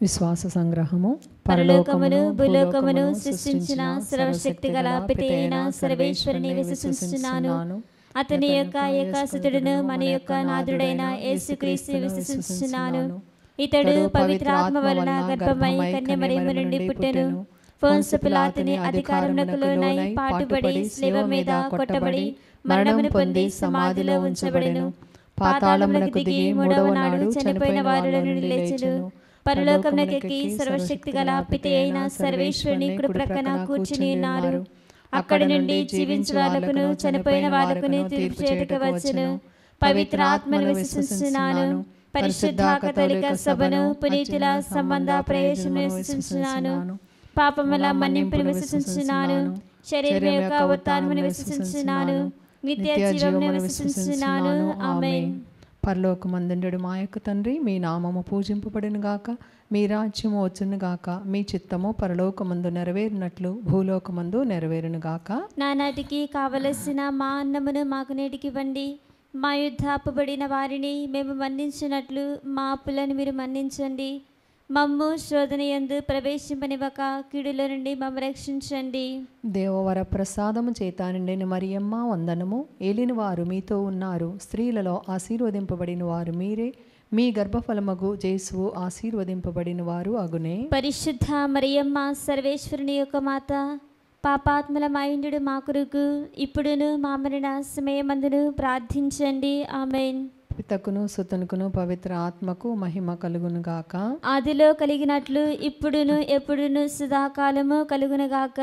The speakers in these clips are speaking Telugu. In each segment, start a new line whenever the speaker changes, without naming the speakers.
విశ్వాస సంగ్రహము
పరలోకమును భూలోకమును సృష్టించిన సర్వశక్తి గల పితైన సర్వేశ్వరుని విశ్వసిస్తున్నాను అతని యొక్క ఏకాసుతుడును మన యొక్క నాథుడైన యేసుక్రీస్తు విశ్వసిస్తున్నాను ఇతడు పవిత్రాత్మ వలన గర్భమై కన్యమరియము నుండి పుట్టెను ఫోన్స్ పిలాతుని అధికారమునకు లోనై పాటుపడి శిలువ మీద కొట్టబడి మరణమును పొంది సమాధిలో ఉంచబడెను పాతాళమునకు దిగి మూడవ నాడు చనిపోయిన వారిలో నుండి లేచెను పరలోకమునకెక్కి సర్వశక్తి గల పిత అయిన సర్వేశ్వరుని కుడి ప్రక్కన కూర్చుని ఉన్నారు అక్కడి నుండి జీవించే వాళ్ళకును చనిపోయిన వాళ్ళకును తీర్పు చేయటకు వచ్చును పవిత్ర ఆత్మను విశ్వసిస్తున్నాను పరిశుద్ధ కథలిక సభను పునీతుల సంబంధ ప్రవేశం విశ్వసిస్తున్నాను పాపముల మన్నింపును విశ్వసిస్తున్నాను శరీరం యొక్క ఉత్తానమును విశ్వసిస్తున్నాను నిత్య జీవమును విశ్వసిస్తున్నాను ఆమేన్
పరలోకమందుండెడు మా యొక్క తండ్రి మీ నామము పూజింపబడిన గాక మీ రాజ్యము వచ్చును గాక మీ చిత్తము పరలోకమందు నెరవేరినట్లు భూలోకమందు నెరవేరును గాక
నానాటికి కావలసిన మా అన్నమును మాకు నేటికి ఇవ్వండి మా యుద్ధ అప్పబడిన వారిని మేము మన్నించినట్లు మా అప్పులను మీరు మన్నించండి మమ్ము శోధన యందు ప్రవేశింపనివ్వక కీడుల నుండి మమ్మ రక్షించండి
దేవవర ప్రసాదము చేత నిండిన మరియమ్మ వందనము ఏలిన వారు మీతో ఉన్నారు స్త్రీలలో ఆశీర్వదింపబడిన వారు మీరే మీ గర్భఫలమగు జేసువు ఆశీర్వదింపబడిన వారు అగునే
పరిశుద్ధ మరియమ్మ సర్వేశ్వరుని యొక్క మాత పాపాత్మల మైండు మా కొరకు ఇప్పుడును మా మరణ సమయమందును ప్రార్థించండి ఆమెన్
పితకును సుతనుకును పవిత్ర ఆత్మకు మహిమ కలుగును గాక
ఆదిలో కలిగినట్లు ఇప్పుడును ఎప్పుడును సదాకాలము కలుగునగాక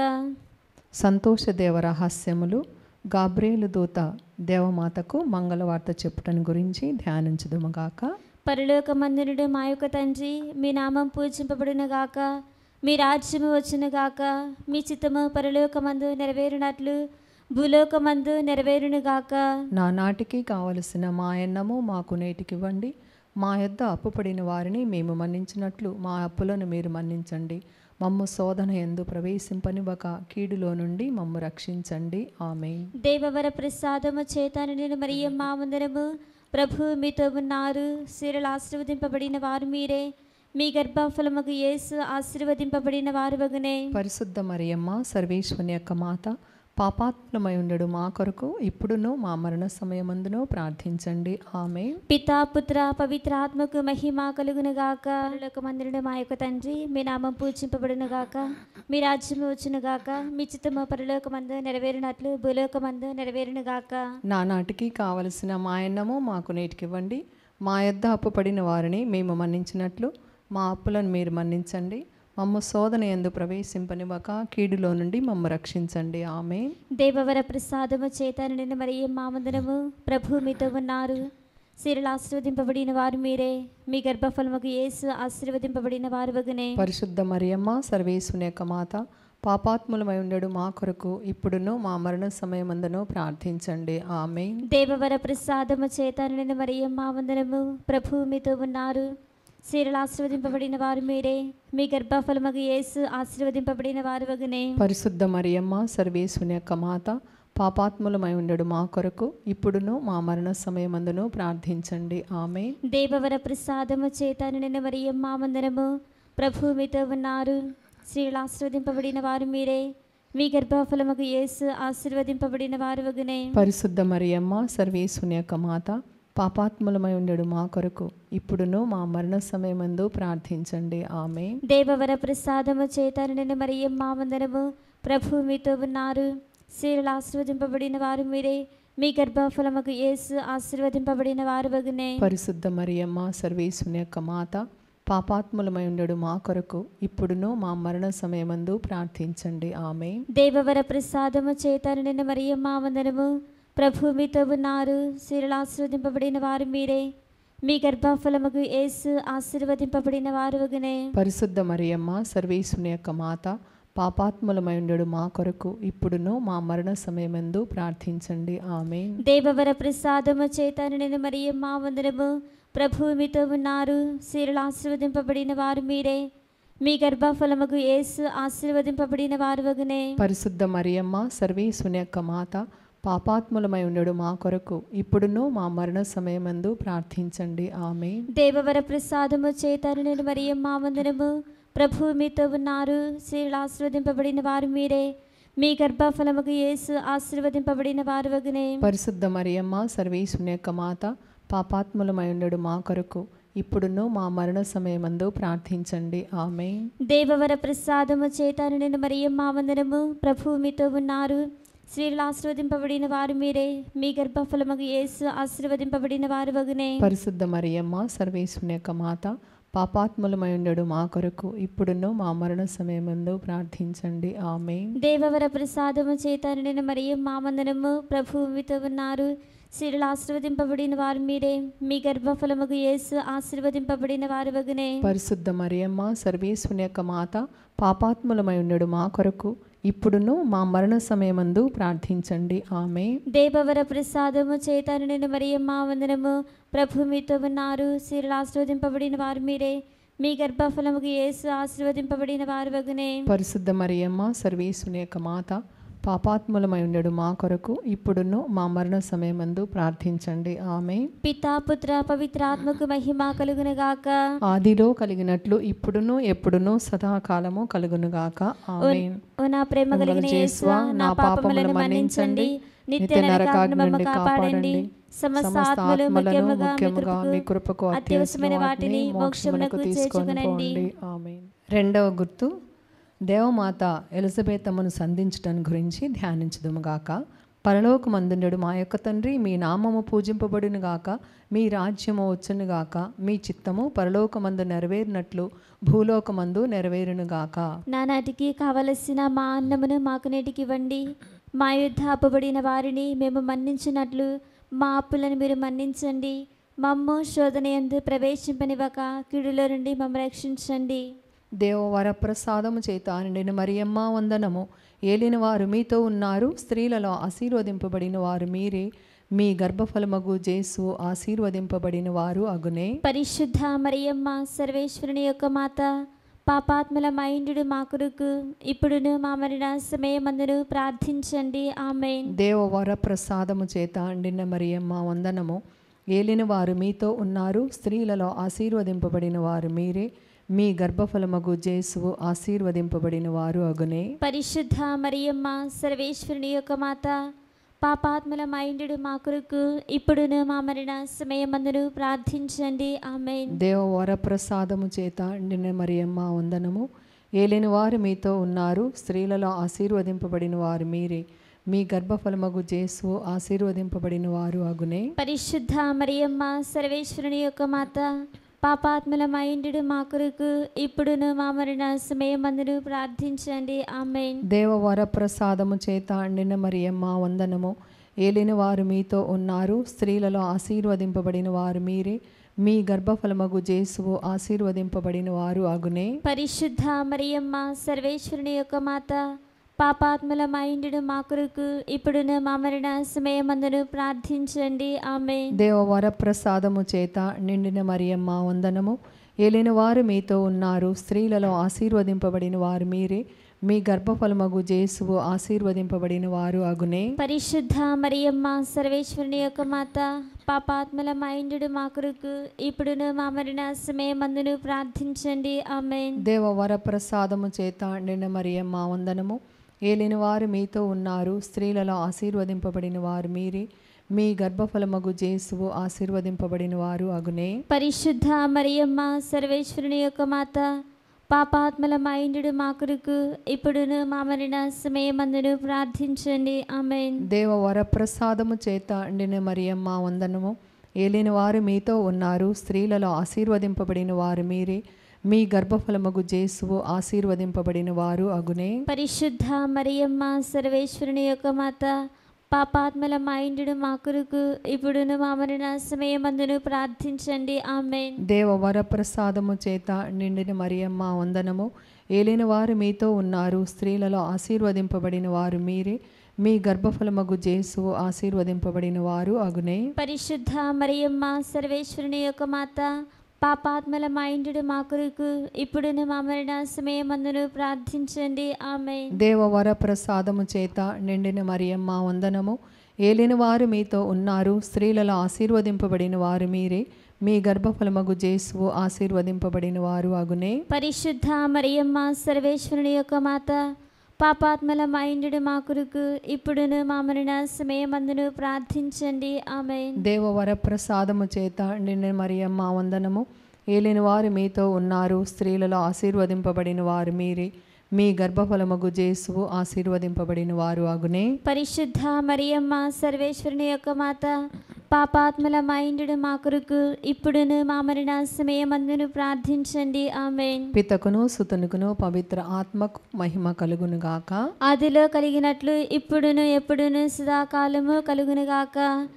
సంతోష దేవ రహస్యములు గాబ్రేలు దూత దేవమాతకు మంగళవార్త చెప్పుటను గురించి ధ్యానించుదుము గాక
పరలోకమందునుడు మా యొక్క తండ్రి మీ నామం పూజింపబడునుగాక మీ రాజ్యము వచ్చునుగాక మీ చిత్తము పరలోకమందు నెరవేరునట్లు భూలోకమందు నెరవేరునుగాక
నా నాటికి కావలసిన మా అన్నము మాకు నేటికివ్వండి మా యొద్ద అప్పుపడిన వారిని మేము మన్నించినట్లు మా అప్పులను మీరు మన్నించండి మమ్ము శోధన ఎందు ప్రవేశింపనివ్వక కీడులో నుండి మమ్ము రక్షించండి ఆమె
దేవవర ప్రసాదము చేతాను నేను మరియు మా ముందరము ప్రభు మీతో ఉన్నారు స్త్రీలు ఆశీర్వదింపబడిన వారు మీరే మీ గర్భఫలముకు యేసు ఆశీర్వదింపబడిన వారు వగునే
పరిశుద్ధ మరియమ్మ సర్వేశ్వని యొక్క మాత పాపాత్మలమై ఉండడు మా కొరకు ఇప్పుడును మా మరణ సమయమందును ప్రార్థించండి ఆమె
పితా పుత్ర పవిత్ర ఆత్మకు మహిమ కలుగునుగాక పరలోకమందునుడు మా యొక్క తండ్రి మీ నామం పూజింపబడునుగాక మీ రాజ్యము వచ్చునుగాక మీ చిత్తము పరలోకమందు నెరవేరినట్లు భూలోకమందు నెరవేరునుగాక
నా నాటికి కావలసిన మా అన్నము మాకు నేటికివ్వండి మా యొద్ద అప్పుపడిన వారిని మేము మన్నించినట్లు మా అప్పులను మీరు మన్నించండి మమ్మ శోధన ఎందు ప్రవేశింపనివ్వక కీడులో నుండి మమ్మ రక్షించండి ఆమె
దేవవర ప్రసాదము చేత నిండిన మరియు మామందరము ప్రభు మీతో ఉన్నారు స్త్రీలు ఆశీర్వదింపబడిన వారు మీరే మీ గర్భఫలముకు యేసు ఆశీర్వదింపబడిన వారు వగునే
పరిశుద్ధ మరియమ్మ సర్వేశ్వని యొక్క మాత పాపాత్ములమై ఉండడు మా కొరకు ఇప్పుడును మా మరణ సమయమందును ప్రార్థించండి ఆమె
దేవవర ప్రసాదము చేత నిండిన మరియు మామందరము ప్రభు మీతో ఉన్నారు స్త్రీలు ఆశీర్వదింపబడిన వారు మీరే మీ గర్భఫలముకు యేసు ఆశీర్వదింపబడిన వారు వగునే
పరిశుద్ధ మరియమ్మ సర్వేశ్వని యొక్క మాత పాపాత్ములమై ఉండడు మా కొరకు ఇప్పుడును మా మరణ సమయమందును ప్రార్థించండి ఆమె
దేవవర ప్రసాదము చేత నిండిన మరియు మామందరము ప్రభు మీతో ఉన్నారు స్త్రీలు ఆశీర్వదింపబడిన వారు మీరే మీ గర్భఫలముకు యేసు ఆశీర్వదింపబడిన వారు వగునే
పరిశుద్ధ మరియమ్మ సర్వేశ్వని యొక్క మాత పాపాత్ములమై ఉండడు మా కొరకు ఇప్పుడును మా మరణ సమయమందు ప్రార్థించండి ఆమె
దేవవర ప్రసాదము చేత నిండిన మరియు మామందరము ప్రభు మీతో ఉన్నారు స్త్రీలు ఆశీర్వదింపబడిన వారు మీరే మీ గర్భఫలముకు యేసు ఆశీర్వదింపబడిన వారు వగునే
పరిశుద్ధ మరియమ్మ సర్వేశ్వని యొక్క మాత పాపాత్ములమై ఉండడు మా కొరకు ఇప్పుడును మా మరణ సమయమందు ప్రార్థించండి ఆమె
దేవవర ప్రసాదము చేత నిండిన మరియు మామందరము ప్రభు మీతో ఉన్నారు స్త్రీలు ఆశీర్వదింపబడిన వారు మీరే మీ గర్భఫలముకు యేసు ఆశీర్వదింపబడిన వారు వగునే
పరిశుద్ధ మరియమ్మ సర్వేశ్వని యొక్క మాత పాపాత్ములమై ఉండడు మా కొరకు ఇప్పుడును మా మరణ సమయమందు ప్రార్థించండి ఆమె
దేవవర ప్రసాదము చేత నిండిన మరియు మామందరము ప్రభు మీతో ఉన్నారు స్త్రీలు ఆశీర్వదింపబడిన వారు మీరే మీ గర్భఫలముకు యేసు ఆశీర్వదింపబడిన వారు వగునే
పరిశుద్ధ మరియమ్మ సర్వేశ్వని యొక్క మాత పాపాత్ములమై ఉండడు మా కొరకు ఇప్పుడును మా మరణ సమయమందు ప్రార్థించండి ఆమె
దేవవర ప్రసాదము చేతారు నేను మరియమ్మ వందనము ప్రభు మీతో ఉన్నారు స్త్రీలు ఆశీర్వదింపబడిన వారు మీరే మీ గర్భఫలముకు యేసు ఆశీర్వదింపబడిన వారు వగునే
పరిశుద్ధ మరియమ్మ సర్వేశ్వని యొక్క మాత పాపాత్ములమై ఉండడు మా కొరకు ఇప్పుడును మా మరణ సమయమందు ప్రార్థించండి ఆమె
దేవవర ప్రసాదము చేతాను నేను మరియమ్మ వందనము ప్రభు మీతో ఉన్నారు స్త్రీలు ఆశీర్వదింపబడిన వారు మీరే మీ గర్భఫలముకు యేసు ఆశీర్వదింపబడిన వారు వగునే
పరిశుద్ధ మరియమ్మ సర్వేశ్వని యొక్క మాత పాపాత్ములమై ఉండడు మా కొరకు ఇప్పుడును మా మరణ సమయమందు ప్రార్థించండి ఆమె
దేవవర ప్రసాదము చేతాను నేను మరియమ్మ వందనము ప్రభు మీతో ఉన్నారు స్త్రీలు ఆశీర్వదింపబడిన వారు మీరే మీ గర్భఫలముకు యేసు ఆశీర్వదింపబడిన వారు వగునే
పరిశుద్ధ మరియమ్మ సర్వేశ్వని యొక్క మాత పాపాత్ములమై ఉండడు మా కొరకు ఇప్పుడును మా మరణ సమయమందు ప్రార్థించండి ఆమె
దేవవర ప్రసాదము చేతాను నేను మరియమ్మ వందనము ప్రభు మీతో ఉన్నారు స్త్రీలు ఆశీర్వదింపబడిన వారు మీరే మీ గర్భఫలముకు యేసు ఆశీర్వదింపబడిన వారు వగునే
పరిశుద్ధ మరియమ్మ సర్వేశ్వని యొక్క మాత పాపాత్ములమై ఉండడు మా కొరకు ఇప్పుడును మా మరణ సమయమందు ప్రార్థించండి ఆమె
పితా పుత్ర పవిత్రాత్మకు మహిమ కలుగునగాక
ఆదిలో కలిగినట్లు ఇప్పుడును ఎప్పుడును సదాకాలము కలుగునుగాక ఆమె
ఓ నా ప్రేమ కలిగిన యేసువా నా పాపములను మన్నించండి నిత్య నరకాగ్ని మమ్మ కాపాడండి సమస్త ఆత్మలు ముఖ్యముగా మీ కృపకు అత్యవసరమైన వాటిని మోక్షమునకు చేర్చుకునండి
ఆమె రెండవ గుర్తు దేవమాత ఎలిజబెతమ్మను సంధించటం గురించి ధ్యానించదుముగాక పరలోకమందుండడు మా యొక్క తండ్రి మీ నామము పూజింపబడును గాక మీ రాజ్యము వచ్చును గాక మీ చిత్తము పరలోకమందు నెరవేరినట్లు భూలోకమందు నెరవేరును గాక
నానాటికి కావలసిన మా అన్నమును మాకు నేటికి ఇవ్వండి మా యుద్ధ అప్పబడిన వారిని మేము మన్నించినట్లు మా అప్పులను మీరు మన్నించండి మమ్ము శోధన ఎందు ప్రవేశింపనివ్వక కిడులో నుండి మమ్మ రక్షించండి
దేవవర ప్రసాదము చేత నిండిన మరియమ్మ వందనము ఏలిన వారు మీతో ఉన్నారు స్త్రీలలో ఆశీర్వదింపబడిన వారు మీరే మీ గర్భఫలమగు జేసు ఆశీర్వదింపబడిన వారు అగునే
పరిశుద్ధ మరియమ్మ సర్వేశ్వరుని యొక్క మాత పాపాత్మల మైండు మా కొరకు ఇప్పుడును మా మరణ సమయమందును ప్రార్థించండి ఆమెన్
దేవవర ప్రసాదము చేత అండిన మరియమ్మ వందనము ఏలిన వారు మీతో ఉన్నారు స్త్రీలలో ఆశీర్వదింపబడిన వారు మీరే మీ గర్భఫలమగు జేసువు ఆశీర్వదింపబడిన వారు అగునే
పరిశుద్ధ మరియమ్మ సర్వేశ్వరుని యొక్క మాత పాపాత్మల మైండు మా కొరకు ఇప్పుడును మా మరణ సమయమందును ప్రార్థించండి ఆమెన్
దేవవర ప్రసాదము చేత అండిన మరియమ్మ వందనము ఏలిన వారు మీతో ఉన్నారు స్త్రీలలో ఆశీర్వదింపబడిన వారు మీరే మీ గర్భఫలమగు జేసు ఆశీర్వదింపబడిన వారు అగునే
పరిశుద్ధ మరియమ్మ సర్వేశ్వరుని యొక్క మాత పాపాత్మల మైండు మా కొరకు ఇప్పుడును మా మరణ సమయమందును ప్రార్థించండి ఆమెన్
దేవవర ప్రసాదము చేత అండిన మరియమ్మ వందనము ఏలిన వారు మీతో ఉన్నారు స్త్రీలలో ఆశీర్వదింపబడిన వారు మీరే మీ గర్భఫలమగు జేసువు ఆశీర్వదింపబడిన వారు అగునే
పరిశుద్ధ మరియమ్మ సర్వేశ్వరుని యొక్క మాత పాపాత్మల మైండు మా కొరకు ఇప్పుడును మా మరణ సమయమందును ప్రార్థించండి ఆమెన్
దేవవర ప్రసాదము చేత నిండిన మరియమ్మ వందనము ఏలిన వారు మీతో ఉన్నారు స్త్రీలలో ఆశీర్వదింపబడిన వారు మీరే మీ గర్భఫలమగు జేసువు ఆశీర్వదింపబడిన వారు అగునే
పరిశుద్ధ మరియమ్మ సర్వేశ్వరుని యొక్క మాత పాపాత్మల మైండు మా కొరకు ఇప్పుడును మా మరణ సమయమందును ప్రార్థించండి ఆమెన్
దేవవర ప్రసాదము చేత నిండిన మరియమ్మ వందనము ఏలిన వారు మీతో ఉన్నారు స్త్రీలలో ఆశీర్వదింపబడిన వారు మీరే మీ గర్భఫలమగు జేసువు ఆశీర్వదింపబడిన వారు అగునే
పరిశుద్ధ మరియమ్మ సర్వేశ్వరుని యొక్క మాత పాపాత్మల మైండు మా కొరకు ఇప్పుడును మా మరణ సమయమందును ప్రార్థించండి ఆమెన్
దేవవర ప్రసాదము చేత అండిన మరియమ్మ వందనము ఏలిన వారు మీతో ఉన్నారు స్త్రీలలో ఆశీర్వదింపబడిన వారు మీరే మీ గర్భఫలమగు జేసువు ఆశీర్వదింపబడిన వారు అగునే
పరిశుద్ధ మరియమ్మ సర్వేశ్వరుని యొక్క మాత పాపాత్మల మైండు మా కొరకు ఇప్పుడును మా మరణ సమయమందును ప్రార్థించండి ఆమెన్
దేవవర ప్రసాదము చేత నిండిన మరియమ్మ వందనము ఏలిన వారు మీతో ఉన్నారు స్త్రీలలో ఆశీర్వదింపబడిన వారు మీరే మీ గర్భఫలమగు జేసువు ఆశీర్వదింపబడిన వారు అగునే
పరిశుద్ధ మరియమ్మ సర్వేశ్వరుని యొక్క మాత పాపాత్మల మైండు మా కొరకు ఇప్పుడును మా మరణ సమయమందును ప్రార్థించండి ఆమెన్
దేవవర ప్రసాదము చేత నిండిన మరియమ్మ వందనము ఏలిన వారు మీతో ఉన్నారు స్త్రీలలో ఆశీర్వదింపబడిన వారు మీరే మీ గర్భఫలమగు జేసువు ఆశీర్వదింపబడిన వారు అగునే
పరిశుద్ధ మరియమ్మ సర్వేశ్వరుని యొక్క మాత పాపాత్మల మైండు మా కొరకు ఇప్పుడును మా మరణ సమయమందును ప్రార్థించండి ఆమె
దేవవర ప్రసాదము చేత నిన్న మరియమ్మ వందనము ఏలిన వారు మీతో ఉన్నారు స్త్రీలలో ఆశీర్వదింపబడిన వారు మీరే మీ గర్భఫలమగు జేసువు ఆశీర్వదింపబడిన వారు అగునే
పరిశుద్ధ మరియమ్మ సర్వేశ్వరుని యొక్క మాత పాపాత్మల మైండు మా కొరకు ఇప్పుడును మా మరణ సమయమందును ప్రార్థించండి ఆమె
పితకును సుతనుకును పవిత్ర ఆత్మకు మహిమ కలుగును గాక
ఆదిలో కలిగినట్లు ఇప్పుడును ఎప్పుడును సదాకాలము కలుగునుగాక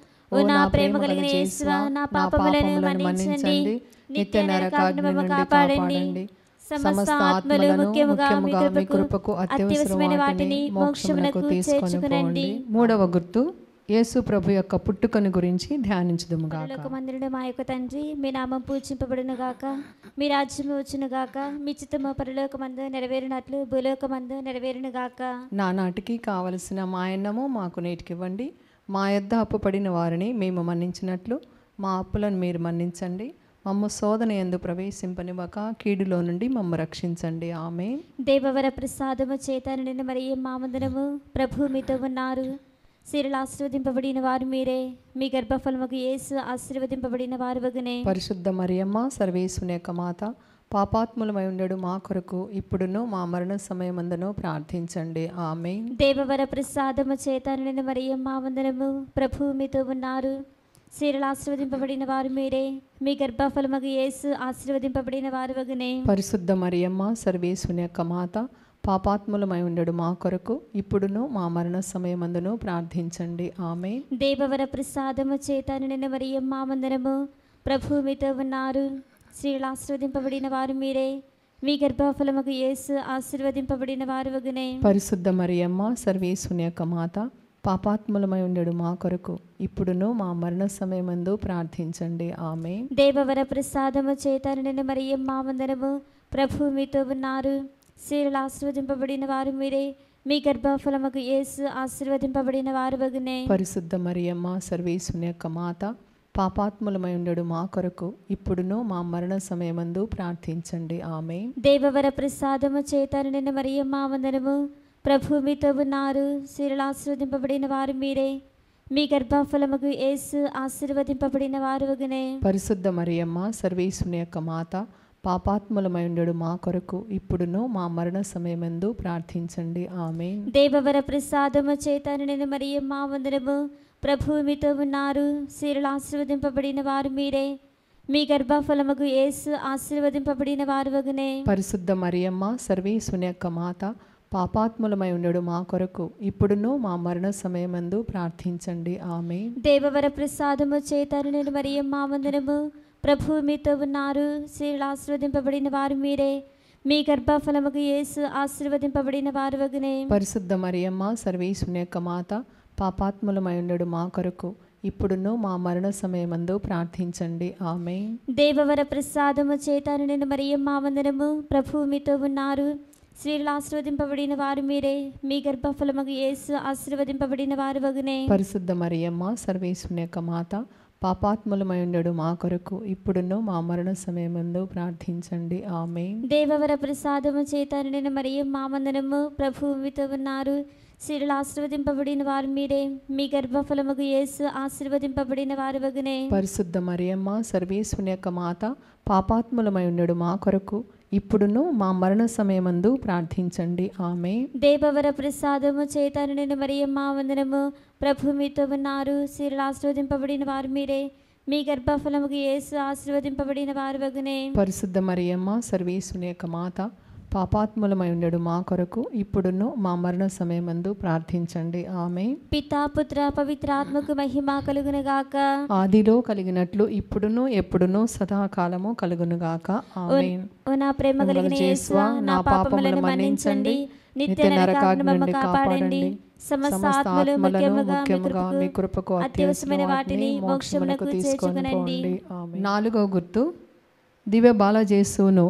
ఓ నా ప్రేమ కలిగిన యేసువా నా పాపములను మన్నించండి నిత్య నరకాగ్ని మమ్మ కాపాడండి సమస్త ఆత్మలు ముఖ్యముగా మీ కృపకు అత్యవసరమైన వాటిని మోక్షమునకు చేర్చుకునండి
మూడవ గుర్తు యేసు ప్రభు యొక్క పుట్టుకను గురించి ధ్యానించుదుము గాక
పరలోక మందిరుడు మా యొక్క తండ్రి మీ నామం పూజింపబడును గాక మీ రాజ్యం వచ్చును గాక మీ చిత్తము పరలోక మందు నెరవేరినట్లు భూలోక మందు నెరవేరును గాక
నానాటికి కావలసిన మాయన్నము మాకు నేటికివ్వండి మా యొద్ద అప్పుపడిన వారిని మేము మన్నించినట్లు మా అప్పులను మీరు మన్నించండి మమ్మ శోధన ఎందు ప్రవేశింపనివ్వక కీడులో నుండి మమ్మ రక్షించండి ఆమె
దేవవర ప్రసాదము చేత నిండిన మరియు మామందరము ప్రభు మీతో ఉన్నారు సిరలు ఆశీర్వదింపబడిన వారు మీరే మీ గర్భఫలముకు యేసు ఆశీర్వదింపబడిన వారు వగునే
పరిశుద్ధ మరియమ్మ సర్వేశ్వని యొక్క మాత పాపాత్ములమై ఉండడు మా కొరకు ఇప్పుడును మా మరణ సమయమందును ప్రార్థించండి ఆమె
దేవవర ప్రసాదము చేత నిండిన మరియు మామందరము ప్రభు మీతో ఉన్నారు సిరలు ఆశీర్వదింపబడిన వారు మీరే మీ గర్భఫలముకు యేసు ఆశీర్వదింపబడిన వారు వగునే
పరిశుద్ధ మరియమ్మ సర్వేశ్వని యొక్క మాత పాపాత్ములమై ఉండడు మా కొరకు ఇప్పుడును మా మరణ సమయమందును ప్రార్థించండి ఆమె
దేవవర ప్రసాదము చేత నిండిన మరియు మామందరము ప్రభు మీతో ఉన్నారు స్త్రీలు ఆశీర్వదింపబడిన వారు మీరే మీ గర్భఫలముకు యేసు ఆశీర్వదింపబడిన వారు వగునే
పరిశుద్ధ మరియమ్మ సర్వేశ్వని యొక్క మాత పాపాత్ములమై ఉండడు మా కొరకు ఇప్పుడును మా మరణ సమయమందు ప్రార్థించండి ఆమె
దేవవర ప్రసాదము చేత నిండిన మరియు మామందరము ప్రభు మీతో ఉన్నారు స్త్రీలు ఆశీర్వదింపబడిన వారు మీరే మీ గర్భఫలముకు యేసు ఆశీర్వదింపబడిన వారు వగునే
పరిశుద్ధ మరియమ్మ సర్వేశ్వని యొక్క మాత పాపాత్ములమై ఉండడు మా కొరకు ఇప్పుడును మా మరణ సమయమందు ప్రార్థించండి ఆమె
దేవవర ప్రసాదము చేత నిండిన మరియు మామందరము ప్రభు మీతో ఉన్నారు స్త్రీలు ఆశీర్వదింపబడిన వారు మీరే మీ గర్భఫలముకు యేసు ఆశీర్వదింపబడిన వారు వగునే
పరిశుద్ధ మరియమ్మ సర్వేశ్వని యొక్క మాత పాపాత్ములమై ఉండడు మా కొరకు ఇప్పుడును మా మరణ సమయమందు ప్రార్థించండి ఆమె
దేవవర ప్రసాదము చేత నిండిన మరియు మామందరము ప్రభు మీతో ఉన్నారు స్త్రీలు ఆశీర్వదింపబడిన వారు మీరే మీ గర్భఫలముకు యేసు ఆశీర్వదింపబడిన వారు వగునే
పరిశుద్ధ మరియమ్మ సర్వేశ్వని యొక్క మాత పాపాత్ములమై ఉండడు మా కొరకు ఇప్పుడును మా మరణ సమయమందు ప్రార్థించండి ఆమె
దేవవర ప్రసాదము చేత నిండిన మరియు మామందరము ప్రభు మీతో ఉన్నారు స్త్రీలు ఆశీర్వదింపబడిన వారు మీరే మీ గర్భఫలముకు యేసు ఆశీర్వదింపబడిన వారు వగునే
పరిశుద్ధ మరియమ్మ సర్వేశ్వని యొక్క మాత పాపాత్ములమై ఉండడు మా కొరకు ఇప్పుడును మా మరణ సమయమందు ప్రార్థించండి ఆమె
దేవవర ప్రసాదము చేత నిండిన మరియు మామందరము ప్రభు మీతో ఉన్నారు స్త్రీలు ఆశీర్వదింపబడిన వారు మీరే మీ గర్భఫలముకు యేసు ఆశీర్వదింపబడిన వారు వగునే
పరిశుద్ధ మరియమ్మ సర్వేశ్వని యొక్క మాత పాపాత్ములమై ఉండడు మా కొరకు ఇప్పుడును మా మరణ సమయమందు ప్రార్థించండి ఆమె
దేవవర ప్రసాదము చేత నిండిన మరియు మామందరము ప్రభు మీతో ఉన్నారు స్త్రీలు ఆశీర్వదింపబడిన వారు మీరే మీ గర్భఫలముకు యేసు ఆశీర్వదింపబడిన వారు వగునే
పరిశుద్ధ మరియమ్మ సర్వేశ్వని యొక్క మాత పాపాత్ములమై ఉండడు మా కొరకు ఇప్పుడును మా మరణ సమయమందు ప్రార్థించండి ఆమె
దేవవర ప్రసాదము చేత నిండిన మరియు మామందరము ప్రభు మీతో ఉన్నారు స్త్రీలు ఆశీర్వదింపబడిన వారు మీరే మీ గర్భఫలముకు యేసు ఆశీర్వదింపబడిన వారు వగునే
పరిశుద్ధ మరియమ్మ సర్వేశ్వని యొక్క మాత పాపాత్ములమై ఉండడు మా కొరకు ఇప్పుడును మా మరణ సమయమందు ప్రార్థించండి ఆమె
పితా పుత్ర పవిత్రాత్మకు మహిమ కలుగునుగాక
ఆదిలో కలిగినట్లు ఇప్పుడును ఎప్పుడును సదాకాలము కలుగునుగాక ఆమెన్
ఓ నా ప్రేమ కలిగిన యేసువా నా పాపములను మన్నించండి నిత్య నరకాగ్ని మమ్మ కాపాడండి సమస్త ఆత్మలు ముఖ్యముగా మీ కృపకు అత్యవసరమైన వాటిని మోక్షమునకు చేర్చుకునండి
ఆమేన్. నాలుగో గుర్తు దివ్య బాలజేసును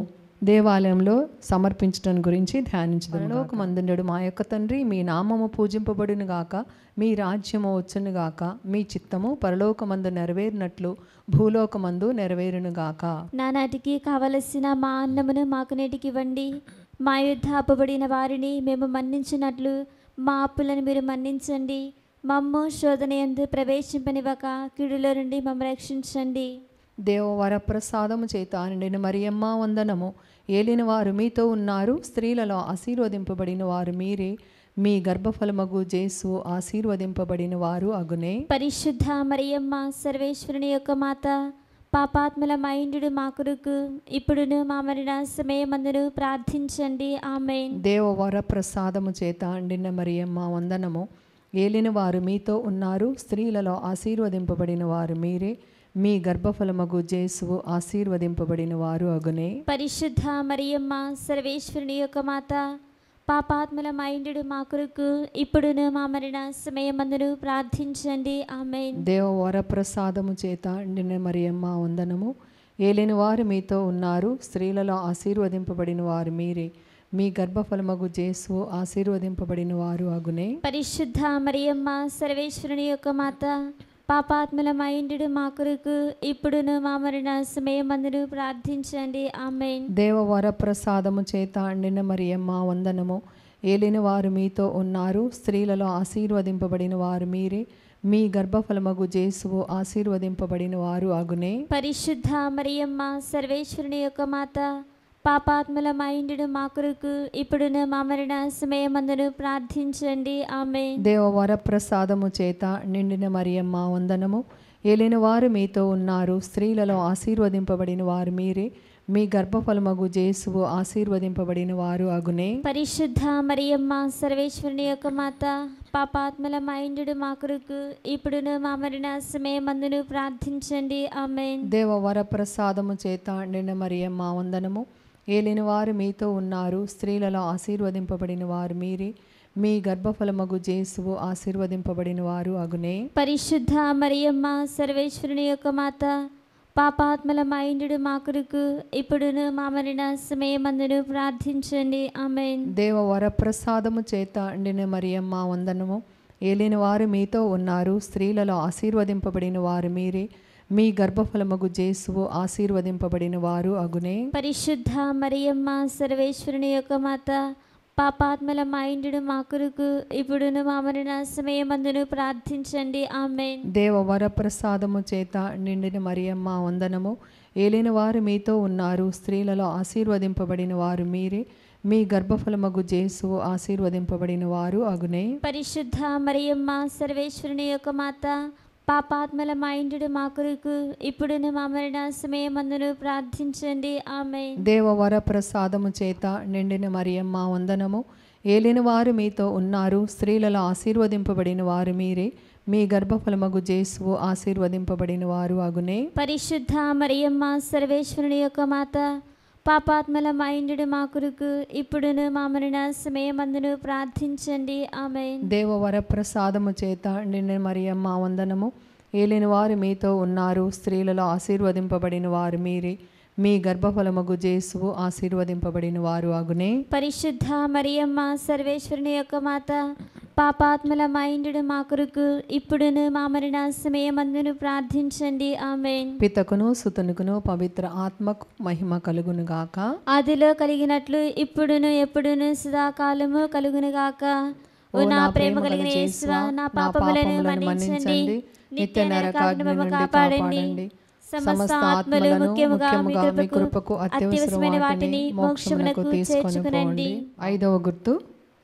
దేవాలయంలో సమర్పించడం గురించి ధ్యానించడం లోకమందుండడు మా యొక్క తండ్రి మీ నామము పూజింపబడును గాక మీ రాజ్యము వచ్చును గాక మీ చిత్తము పరలోకమందు నెరవేరినట్లు భూలోకమందు నెరవేరును గాక
నానాటికి కావలసిన మా అన్నమును మాకు నేటికి ఇవ్వండి మా యుద్ధ అప్పబడిన వారిని మేము మన్నించినట్లు మా అప్పులను మీరు మన్నించండి మమ్ము శోధన ఎందు ప్రవేశింపనివ్వక కీడులో నుండి మమ్మ రక్షించండి
దేవవర ప్రసాదము చేత నిండిన మరియమ్మ వందనము ఏలిన వారు మీతో ఉన్నారు స్త్రీలలో ఆశీర్వదింపబడిన వారు మీరే మీ గర్భఫలమగు జేసు ఆశీర్వదింపబడిన వారు అగునే
పరిశుద్ధ మరియమ్మ సర్వేశ్వరుని యొక్క మాత పాపాత్మల మైండు మా కొరకు ఇప్పుడును మా మరణ సమయమందును ప్రార్థించండి ఆమెన్
దేవవర ప్రసాదము చేత అండిన మరియమ్మ వందనము ఏలిన వారు మీతో ఉన్నారు స్త్రీలలో ఆశీర్వదింపబడిన వారు మీరే మీ గర్భఫలమగు జేసువు ఆశీర్వదింపబడిన వారు అగునే
పరిశుద్ధ మరియమ్మ సర్వేశ్వరుని యొక్క మాత పాపాత్మల మైండు మా కొరకు ఇప్పుడును మా మరణ సమయమందును ప్రార్థించండి ఆమెన్
దేవవర ప్రసాదము చేత అండిన మరియమ్మ వందనము ఏలిన వారు మీతో ఉన్నారు స్త్రీలలో ఆశీర్వదింపబడిన వారు మీరే మీ గర్భఫలమగు జేసు ఆశీర్వదింపబడిన వారు అగునే
పరిశుద్ధ మరియమ్మ సర్వేశ్వరుని యొక్క మాత పాపాత్మల మైండు మా కొరకు ఇప్పుడును మా మరణ సమయమందును ప్రార్థించండి ఆమెన్
దేవవర ప్రసాదము చేత అండిన మరియమ్మ వందనము ఏలిన వారు మీతో ఉన్నారు స్త్రీలలో ఆశీర్వదింపబడిన వారు మీరే మీ గర్భఫలమగు జేసువు ఆశీర్వదింపబడిన వారు అగునే
పరిశుద్ధ మరియమ్మ సర్వేశ్వరుని యొక్క మాత పాపాత్మల మైండు మా కొరకు ఇప్పుడును మా మరణ సమయమందును ప్రార్థించండి ఆమెన్
దేవవర ప్రసాదము చేత నిండిన మరియమ్మ వందనము ఏలిన వారు మీతో ఉన్నారు స్త్రీలలో ఆశీర్వదింపబడిన వారు మీరే మీ గర్భఫలమగు జేసువు ఆశీర్వదింపబడిన వారు అగునే
పరిశుద్ధ మరియమ్మ సర్వేశ్వరుని యొక్క మాత పాపాత్మల మైండు మా కొరకు ఇప్పుడును మా మరణ సమయమందును ప్రార్థించండి ఆమెన్
దేవవర ప్రసాదము చేత నిండిన మరియమ్మ వందనము ఏలిన వారు మీతో ఉన్నారు స్త్రీలలో ఆశీర్వదింపబడిన వారు మీరే మీ గర్భఫలమగు జేసువు ఆశీర్వదింపబడిన వారు అగునే
పరిశుద్ధ మరియమ్మ సర్వేశ్వరుని యొక్క మాత పాపాత్మల మైండు మా కొరకు ఇప్పుడును మా మరణ సమయమందును ప్రార్థించండి ఆమెన్
దేవవర ప్రసాదము చేత అండిన మరియమ్మ వందనము ఏలిన వారు మీతో ఉన్నారు స్త్రీలలో ఆశీర్వదింపబడిన వారు మీరే మీ గర్భఫలమగు జేసువు ఆశీర్వదింపబడిన వారు అగునే
పరిశుద్ధ మరియమ్మ సర్వేశ్వరుని యొక్క మాత పాపాత్మల మైండు మా కొరకు ఇప్పుడును మా మరణ సమయమందును ప్రార్థించండి ఆమెన్
దేవవర ప్రసాదము చేత నిండిన మరియమ్మ వందనము ఏలిన వారు మీతో ఉన్నారు స్త్రీలలో ఆశీర్వదింపబడిన వారు మీరే మీ గర్భఫలమగు జేసువు ఆశీర్వదింపబడిన వారు అగునే
పరిశుద్ధ మరియమ్మ సర్వేశ్వరుని యొక్క మాత పాపాత్మల మైండు మా కొరకు ఇప్పుడును మా మరణ సమయమందును ప్రార్థించండి ఆమెన్
దేవవర ప్రసాదము చేత నిండిన మరియమ్మ వందనము ఏలిన వారు మీతో ఉన్నారు స్త్రీలలో ఆశీర్వదింపబడిన వారు మీరే మీ గర్భఫలమగు జేసువు ఆశీర్వదింపబడిన వారు అగునే
పరిశుద్ధ మరియమ్మ సర్వేశ్వరుని యొక్క మాత పాపాత్మల మైండు మా కొరకు ఇప్పుడును మా మరణ సమయమందును ప్రార్థించండి ఆమెన్
దేవవర ప్రసాదము చేత నిండిన మరియమ్మ వందనము ఏలిన వారు మీతో ఉన్నారు స్త్రీలలో ఆశీర్వదింపబడిన వారు మీరే మీ గర్భఫలమగు జేసువు ఆశీర్వదింపబడిన వారు అగునే
పరిశుద్ధ మరియమ్మ సర్వేశ్వరుని యొక్క మాత పాపాత్మల మైండు మా కొరకు ఇప్పుడును మా మరణ సమయమందును ప్రార్థించండి ఆమెన్
పితకును సుతనుకును పవిత్ర ఆత్మకు మహిమ కలుగును గాక
ఆదిలో కలిగినట్లు ఇప్పుడును ఎప్పుడును సదాకాలము కలుగునుగాక ఓ నా ప్రేమ కలిగిన యేసువా నా పాపములను మన్నించండి నిత్య నరకాగ్ని మమ్మ కాపాడండి సమస్త ఆత్మలు ముఖ్యముగా మీ కృపకు అత్యవసరమైన వాటిని మోక్షమునకు చేర్చుకునండి
ఐదవ గుర్తు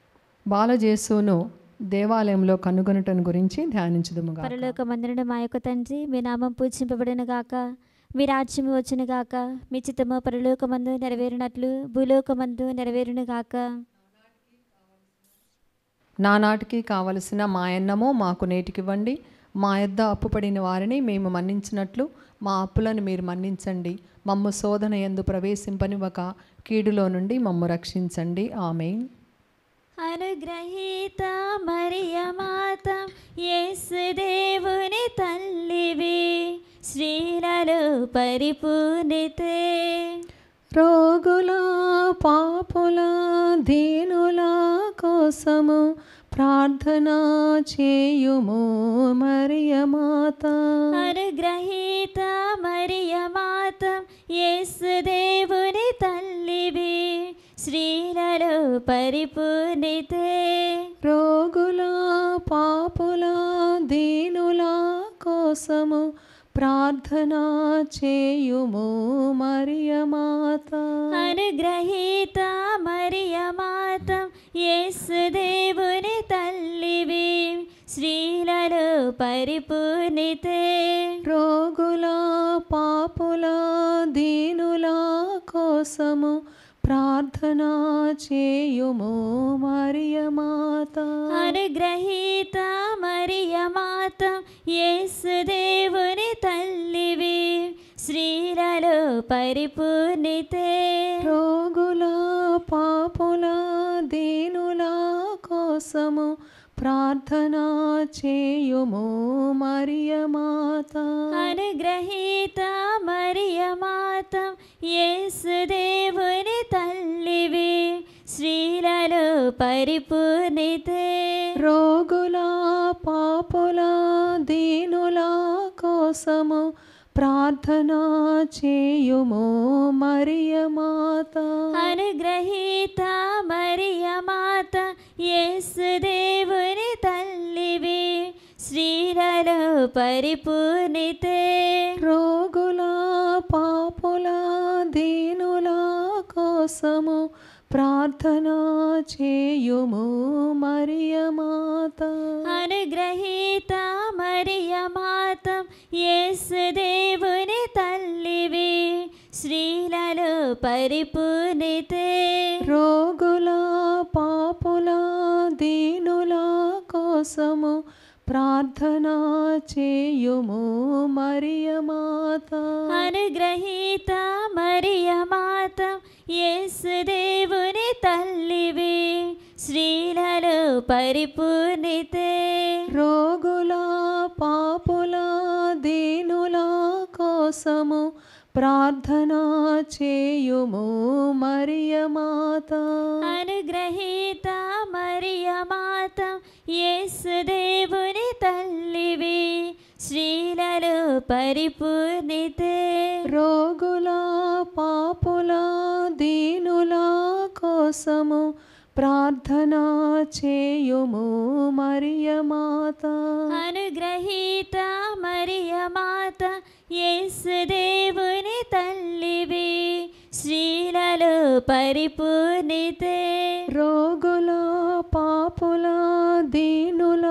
బాలజేసును దేవాలయంలో కనుగొనటం గురించి ధ్యానించుదుముగా
పరలోక మందిరను మా యొక్క తండ్రి మీ నామం పూజింపబడిన గాక మీ రాజ్యము వచ్చును గాక మీ చిత్తము పరలోకమందు నెరవేరినట్లు భూలోకమందు నెరవేరును గాక
నానాటికి కావలసిన మాయన్నము మాకు నేటికివ్వండి మా యొద్ద అప్పుపడిన వారిని మేము మన్నించినట్లు మా అప్పులను మీరు మన్నించండి మమ్ము శోధన ఎందు ప్రవేశింపనివ్వక కీడులో నుండి మమ్ము రక్షించండి ఆమె
అనుగ్రహీత మరియ మాత యేసు దేవుని తల్లివి శ్రీలలో పరిపూర్ణితే
రోగుల పాపుల దీనుల కోసము ప్రార్థన చేయుము మరియ మాత
అనుగ్రహీత మరియ మాత యేసు దేవుని తల్లివి స్త్రీలలో పరిపూర్ణితే
రోగుల పాపుల దీనుల కోసము ప్రార్థన చేయుము మరియ మాత
అనుగ్రహీత మరియ మాత యేసు దేవుని తల్లివి స్త్రీలలో పరిపూర్ణితే
రోగుల పాపుల దీనుల కోసము ప్రార్థన చేయుము మరియ మాత
అనుగ్రహీత మరియ మాత యేసు దేవుని తల్లివి స్త్రీలలో పరిపూర్ణితే
రోగుల పాపుల దీనుల కోసము ప్రార్థన చేయుము మరియ మాత
అనుగ్రహీత మరియ మాత యేసు దేవుని తల్లివి స్త్రీలలో పరిపూర్ణితే
రోగుల పాపుల దీనుల కోసము ప్రార్థన చేయుము మరియ మాత
అనుగ్రహీత మరియ మాత యేసు దేవుని తల్లివి స్త్రీలలో పరిపూర్ణితే
రోగుల పాపుల దీనుల కోసము ప్రార్థన చేయుము మరియ మాత
అనుగ్రహీత మరియ మాత యేసు దేవుని తల్లివి స్త్రీలలో పరిపూర్ణితే
రోగుల పాపుల దీనుల కోసము ప్రార్థన చేయుము మరియ మాత
అనుగ్రహీత మరియ మాత యేసు దేవుని తల్లివి స్త్రీలలో పరిపూర్ణితే
రోగుల పాపుల దీనుల కోసము ప్రార్థన చేయుము మరియ మాత
అనుగ్రహీత మరియ మాత యేసు దేవుని తల్లివి స్త్రీలలో పరిపూర్ణితే
రోగుల పాపుల దీనుల కోసము ప్రార్థన చేయుము మరియ మాత
అనుగ్రహీత మరియ మాత యేసు దేవుని తల్లివి స్త్రీలలో పరిపూర్ణితే
రోగుల పాపుల దీనుల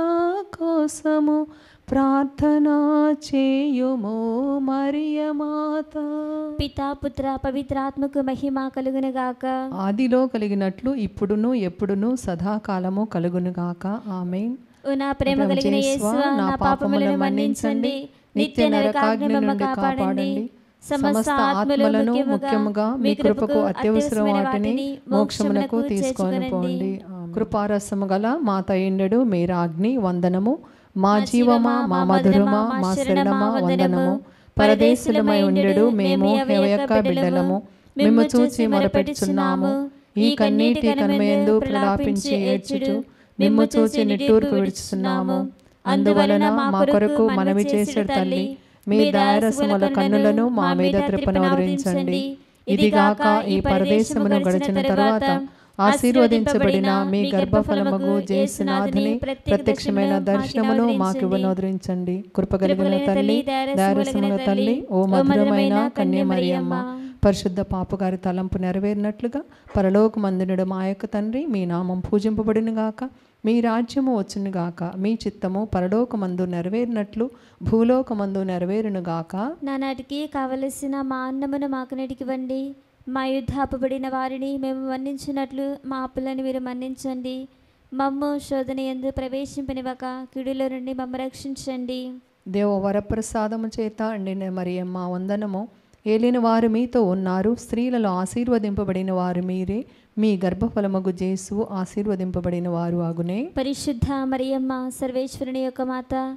కోసము ప్రార్థన చేయుము మరియ మాత
పితా పుత్ర పవిత్రాత్మకు మహిమ కలుగునుగాక
ఆదిలో కలిగినట్లు ఇప్పుడును ఎప్పుడును సదాకాలము కలుగునుగాక ఆమె
ఓ నా ప్రేమ కలిగిన యేసువ నా పాపములను మన్నించండి నిత్య నరకాగ్ని మమ్మ కాపాడండి సమస్త ఆత్మలను ముఖ్యముగా మీ కృపకు అత్యవసరం వాటిని మోక్షమునకు తీసుకొని పోండి
కృపారసము గల మా తయిండెడు మీరాగ్ని వందనము మా జీవమా మా మధురమా మా శరణమా వందనము పరదేశులమై ఉండెడు మేము హెవయక్క బిడ్డలము మేము చూచి మొరపెట్టుచున్నాము ఈ కన్నీటి కనమయందు ప్రలాపించి ఏడ్చుచు మిమ్ము చూచి నిట్టూర్పు విడుచున్నాము అందువలన మా కొరకు మనవి చేసేడు తల్లి మీ దయారసముల కన్నులను మా మీద త్రిపనవరించండి ఇదిగాక ఈ పరదేశమును గడిచిన తర్వాత ఆశీర్వదించబడిన మీ గర్భఫలమగు జేసునాథుని ప్రత్యక్షమైన దర్శనమును మాకు ఇవ్వనోదరించండి కృపగలిగిన తల్లి దయారసముల తల్లి ఓ మధురమైన కన్యమరియమ్మ పరిశుద్ధ పాపగారి తలంపు నెరవేరినట్లుగా పరలోకమందునుడు మా యొక్క తండ్రి మీ నామం పూజింపబడినగాక మీ రాజ్యము వచ్చునుగాక మీ చిత్తము పరలోకమందు నెరవేరినట్లు భూలోకమందు నెరవేరునుగాక
నానాటికి కావలసిన మా అన్నమును మాకు నెడికివ్వండి మా యుద్ధాపబడిన వారిని మేము మన్నించినట్లు మా అప్పులను మీరు మన్నించండి మమ్ము శోధన ఎందు ప్రవేశింపనివ్వక కిడుల నుండి మమ్మ రక్షించండి
దేవ వరప్రసాదము చేత అండిన మరియమ్మ వందనము ఏలిన వారు మీతో ఉన్నారు స్త్రీలలో ఆశీర్వదింపబడిన వారు మీరే మీ గర్భఫలమగు జేసు ఆశీర్వదింపబడిన వారు అగునే
పరిశుద్ధ మరియమ్మ సర్వేశ్వరుని యొక్క మాత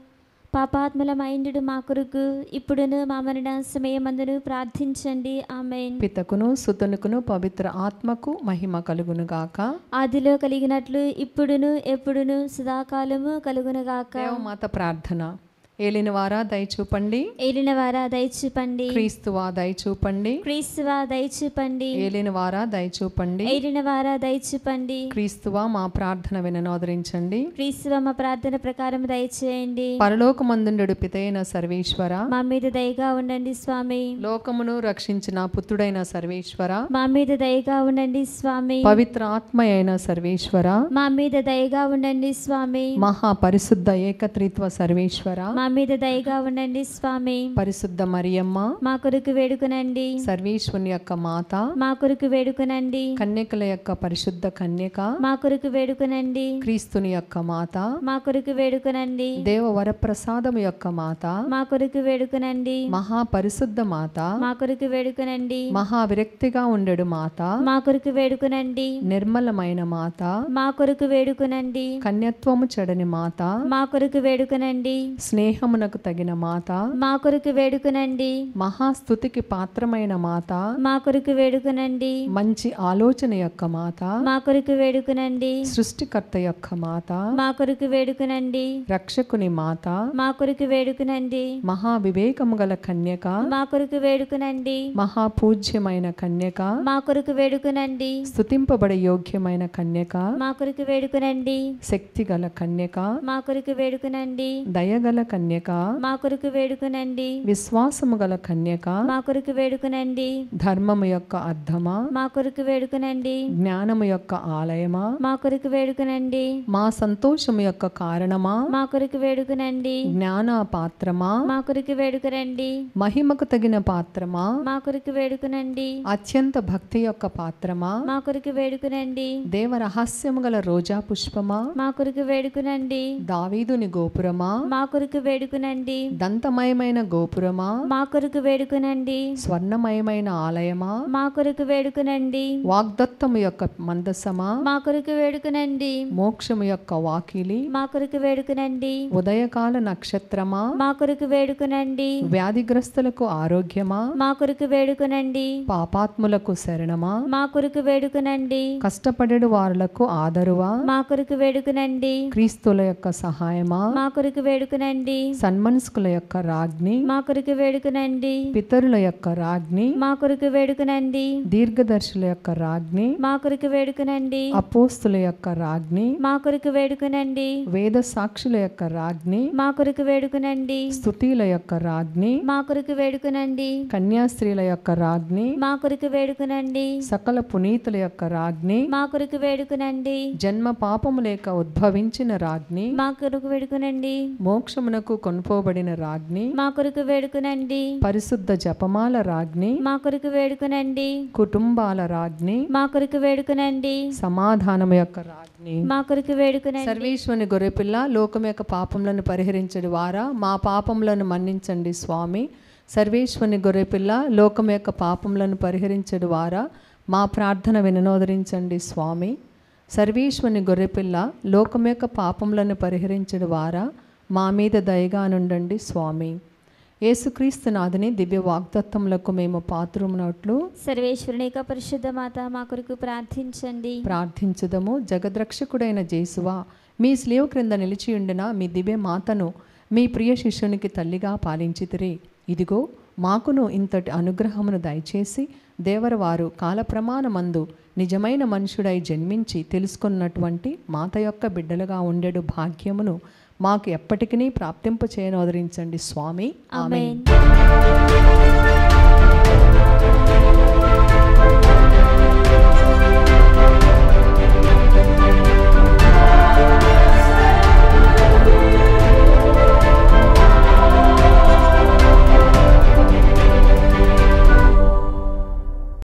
పాపాత్మలమైండు మా కొరకు ఇప్పుడును మా మరణ సమయమందును ప్రార్థించండి ఆమెన్
పితకును సుతనుకును పవిత్ర ఆత్మకు మహిమ కలుగును గాక
ఆదిలో కలిగినట్లు ఇప్పుడును ఎప్పుడును సదాకాలము కలుగునుగాక
దేవమాత ప్రార్థన ఏలిన వారా దయచూపండి
ఏలిన వారా దయచూపండి
క్రీస్తువా దయచూపండి
క్రీస్తువా దయచూపండి
ఏలిన వారా దయచూపండి
ఏలిన వారా దయచూపండి
క్రీస్తువా మా ప్రార్థన విననోదరించండి
క్రీస్తువ మా ప్రార్థన ప్రకారం దయచేయండి
పరలోకమందుండు పితైన సర్వేశ్వర
మా మీద దయగా ఉండండి స్వామి
లోకమును రక్షించిన పుత్రుడైన సర్వేశ్వర
మా మీద దయగా ఉండండి స్వామి
పవిత్ర ఆత్మ అయిన సర్వేశ్వర
మా మీద దయగా ఉండండి స్వామి
మహా పరిశుద్ధ ఏకత్రిత్వ సర్వేశ్వర
మా మీద దయగా ఉండండి స్వామి
పరిశుద్ధ మరియమ్మ
మా కొరకు వేడుకునండి
సర్వేశ్వరుని యొక్క మాత
మా కొరకు వేడుకునండి
కన్యకల యొక్క పరిశుద్ధ కన్యక
మా కొరకు వేడుకునండి
క్రీస్తుని యొక్క మాత
మా కొరకు వేడుకునండి
దేవ వరప్రసాదము యొక్క మాత
మా కొరకు వేడుకునండి
మహా పరిశుద్ధ మాత
మా కొరకు వేడుకునండి
మహా విరక్తిగా ఉండెడు మాత
మా కొరకు వేడుకునండి
నిర్మలమైన మాత
మా కొరకు వేడుకునండి
కన్యత్వము చెడని మాత
మా కొరకు వేడుకునండి
స్నేహమునకు తగిన మాత
మా కొరకు వేడుకునండి
మహాస్థుతికి పాత్రమైన మాత
మా కొరకు వేడుకునండి
మంచి ఆలోచన యొక్క మాత
మా కొరకు వేడుకునండి
సృష్టికర్త యొక్క మాత
మా కొరకు వేడుకునండి
రక్షకుని మాత
మా కొరకు వేడుకునండి
మహా వివేకము గల కన్యక
మా కొరకు వేడుకునండి
మహా పూజ్యమైన కన్యక
మా కొరకు వేడుకునండి
స్తుతింపబడే యోగ్యమైన కన్యక
మా కొరకు వేడుకునండి
శక్తి గల కన్యక
మా కొరకు వేడుకునండి
దయగల కన్యక
మా కొరకు వేడుకునండి
విశ్వాసము గల కన్యక
మా కొరకు వేడుకునండి
ధర్మము యొక్క అర్థమా
మా కొరకు వేడుకునండి
జ్ఞానము యొక్క ఆలయమా
మా కొరకు వేడుకునండి
మా సంతోషము యొక్క కారణమా
మా కొరకు వేడుకునండి
జ్ఞాన పాత్రమా
మా కొరకు వేడుకునండి
మహిమకు తగిన పాత్రమా
మా కొరకు వేడుకునండి
అత్యంత భక్తి యొక్క పాత్రమా
మా కొరకు వేడుకునండి
దేవ రహస్యము గల రోజా పుష్పమా
మా కొరకు వేడుకునండి
దావీదుని గోపురమా
మా కొరకు వేడుకునండి
దంతమయమైన గోపురమా
మా కొరకు వేడుకునండి
స్వర్ణమయమైన ఆలయమా
మా కొరకు వేడుకునండి
వాగ్దత్తము యొక్క మందసమా
మా కొరకు వేడుకునండి
మోక్షము యొక్క వాకిలి
మా కొరకు వేడుకునండి
ఉదయకాల నక్షత్రమా
మా కొరకు వేడుకునండి
వ్యాధిగ్రస్తులకు ఆరోగ్యమా
మా కొరకు వేడుకునండి
పాపాత్ములకు శరణమా
మా కొరకు వేడుకునండి
కష్టపడేడు వారులకు ఆదరువా
మా కొరకు వేడుకునండి
క్రీస్తుల యొక్క సహాయమా
మా కొరకు వేడుకునండి
సన్మనస్కుల యొక్క రాజ్ఞి
మా కొరకు వేడుకునండి
పితరుల యొక్క రాజ్ఞి
మా కొరకు వేడుకునండి
దీర్ఘదర్శుల యొక్క రాజ్ఞి
మా కొరకు వేడుకునండి
అపోస్తుల యొక్క రాజ్ఞి
మా కొరకు వేడుకునండి
వేద సాక్షుల యొక్క రాజ్ఞి
మా కొరకు వేడుకునండి
స్తుతిల యొక్క రాజ్ఞి
మా కొరకు వేడుకునండి
కన్యాస్త్రీల యొక్క రాజ్ఞి
మా కొరకు వేడుకునండి
సకల పునీతుల యొక్క రాజ్ఞి
మా కొరకు వేడుకునండి
జన్మ పాపము లేక ఉద్భవించిన రాజ్ఞి
మా కొరకు వేడుకునండి
మోక్షమునకు కొనుపోబడిన రాజ్ఞి
మా కొరకు వేడుకునండి
పరిశుద్ధ జపమాల రాజ్ఞి
మా కొరకు వేడుకునండి
కుటుంబాల రాజ్ఞి
మా కొరకు వేడుకునండి
సమాధానము యొక్క రాజ్ఞి
మా కొరకు వేడుకునండి
సర్వేశ్వని గొర్రెపిల్ల లోకం యొక్క పాపములను పరిహరించడు వారా మా పాపములను మన్నించండి స్వామి సర్వేశ్వని గొర్రెపిల్ల లోకం యొక్క పాపములను పరిహరించడు వారా మా ప్రార్థన విననోదరించండి స్వామి సర్వేశ్వని గొర్రెపిల్ల లోకం యొక్క పాపములను పరిహరించడు వారా మా మీద దయగా నుండండి స్వామి యేసుక్రీస్తు నాథుని దివ్య వాగ్దత్తములకు మేము పాత్రమునట్లు
సర్వేశ్వరుని యొక్క పరిశుద్ధ మాత మా కొరకు ప్రార్థించండి
ప్రార్థించుదము జగద్రక్షకుడైన జేసువా మీ స్లేవ్ క్రింద నిలిచియుండిన మీ దివ్య మాతను మీ ప్రియ శిష్యునికి తల్లిగా పాలించితిరి ఇదిగో మాకును ఇంతటి అనుగ్రహమును దయచేసి దేవరవారు కాలప్రమాణమందు నిజమైన మనుషుడై జన్మించి తెలుసుకున్నటువంటి మాత యొక్క బిడ్డలుగా ఉండేడు భాగ్యమును మాకు ఎప్పటికీ ప్రాప్తింప చేయనోదరించండి స్వామి ఆమె
ఆమేన్